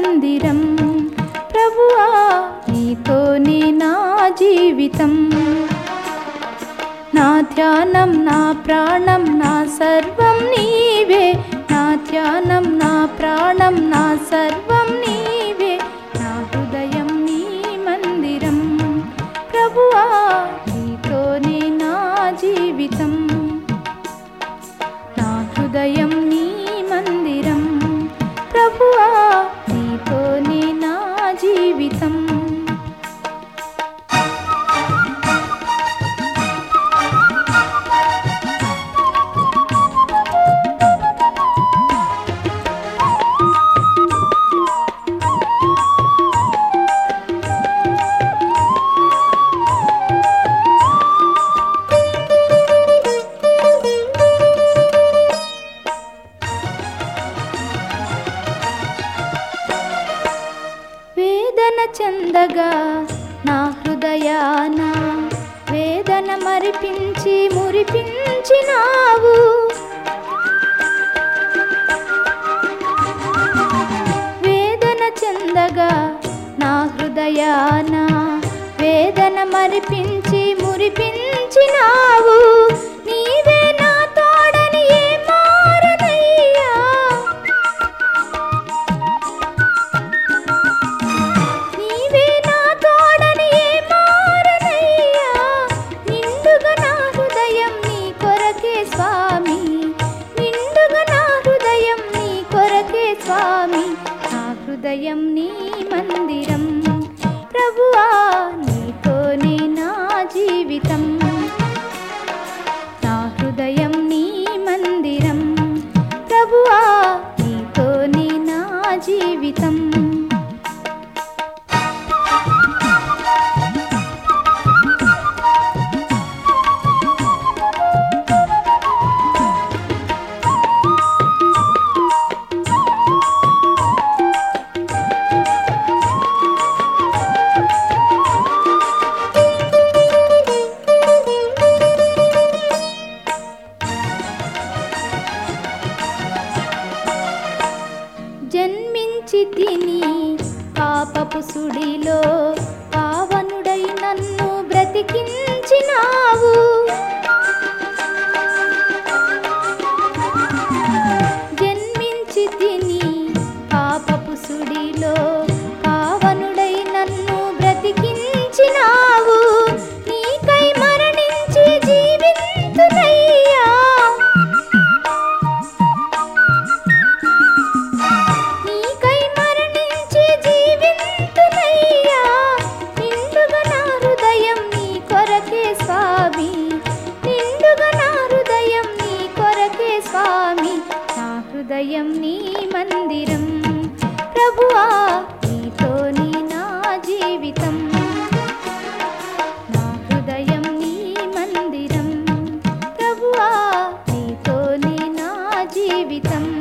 మందిరం ప్రభువా నీతోనే నా జీవితం నా ధ్యానం నా ప్రాణం నా సర్వం నీవే నా ధ్యానం నా ప్రాణం నా సర్వం నీవే నా హృదయం నీ మందిరం ప్రభువా నీతోనే నా జీవితం నా హృదయం నీ మందిరం ప్రభువా నీతోనే నా జీవితం వేదన చెందగా నా హృదయాన వేదన మరిపించి మురిపించినావు వేదన చెందగా నా హృదయాన వేదన మరిపించి మురిపించినావు నీవే నా తోడని ఏ మారనయ్యా నీవే నా తోడని ఏ మారనయ్యా నిండుగా నా హృదయం నీ కొరకే స్వామి నిండుగా నా హృదయం నీ కొరకే స్వామి నా హృదయం నీ మందిరం ప్రభువా నీతోనే నా జీవితం నా హృదయం నీ మందిరం ప్రభువా నీతోనే నా జీవితం జన్మించి తిని పాపపు సుడిలో పావనుడై నన్ను బ్రతికించినావు జన్మించి తిని పాపపు సుడిలో పావనుడై నన్ను బ్రతికించినావు నీకై మరణించి జీవింతునయ్యా నీకై మరణించి జీవింతునయ్యా నిండుగా నా హృదయం నీ కొరకే స్వామి నిండుగా నా హృదయం నీ కొరకే స్వామి నా హృదయం నీ మందిరం ప్రభువా నీతోని నా జీవితం నా హృదయం నీ మందిరం ప్రభువా నీతోని నా జీవితం